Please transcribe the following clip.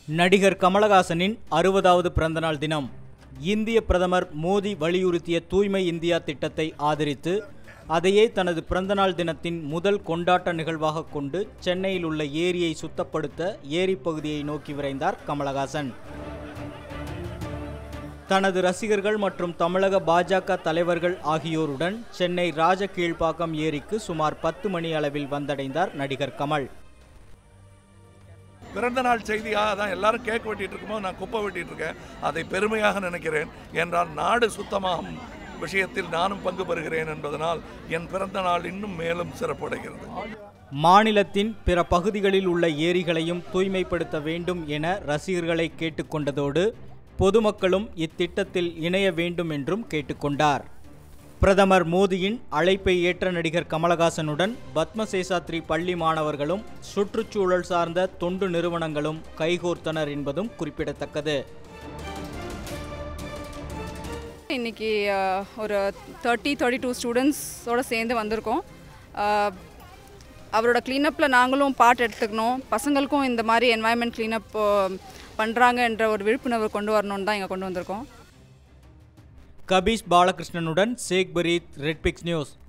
நடிகர் கமலஹாசனின் அறுபதாவது பிறந்தநாள் தினம் இந்திய பிரதமர் மோடி வலியுறுத்திய தூய்மை இந்தியா திட்டத்தை ஆதரித்து அதையே தனது பிறந்தநாள் தினத்தின் முதல் கொண்டாட்ட நிகழ்வாக கொண்டு சென்னையில் உள்ள ஏரியை சுத்தப்படுத்த ஏரி பகுதியை நோக்கி விரைந்தார் கமலஹாசன் தனது ரசிகர்கள் மற்றும் தமிழக பாஜக தலைவர்கள் ஆகியோருடன் சென்னை ராஜகீழ்ப்பாக்கம் ஏரிக்கு சுமார் பத்து மணி அளவில் வந்தடைந்தார் நடிகர் கமல் பிறந்த நாள் செய்தியாக தான் எல்லாரும் கேக் வெட்டிட்டு இருக்கும்போது நான் குப்பை வெட்டிட்டு இருக்கேன் அதை பெருமையாக நினைக்கிறேன் என்றால் நாடு சுத்தமாகும் விஷயத்தில் நானும் பங்கு பெறுகிறேன் என்பதனால் என் பிறந்த நாள் இன்னும் மேலும் சிறப்படைகிறது மாநிலத்தின் பிற பகுதிகளில் உள்ள ஏரிகளையும் தூய்மைப்படுத்த வேண்டும் என ரசிகர்களை கேட்டுக்கொண்டதோடு பொதுமக்களும் இத்திட்டத்தில் இணைய வேண்டும் என்றும் கேட்டுக்கொண்டார் பிரதமர் மோடியின் அழைப்பை ஏற்ற நடிகர் கமலஹாசனுடன் பத்மசேசாத்ரி பள்ளி மாணவர்களும் சுற்றுச்சூழல் சார்ந்த தொண்டு நிறுவனங்களும் கைகோர்த்தனர் என்பதும் குறிப்பிடத்தக்கது இன்னைக்கு அஹ், ஒரு தேர்ட்டி தேர்ட்டி டூ ஸ்டூடெண்ட்ஸோடு சேர்ந்து வந்திருக்கோம் அஹ், அவரோட க்ளீனப்பில் நாங்களும் பார்ட் எடுத்துக்கணும் பசங்களுக்கும் இந்த மாதிரி என்வாயன்மெண்ட் க்ளீனப் பண்ணுறாங்கன்ற ஒரு விழிப்புணர்வு கொண்டு வரணும்னு தான் இங்கே கொண்டு வந்திருக்கோம் கபீஷ் பாலகிருஷ்ணனுடன் சேக் பரீத் ரெட்பிக்ஸ் நியூஸ்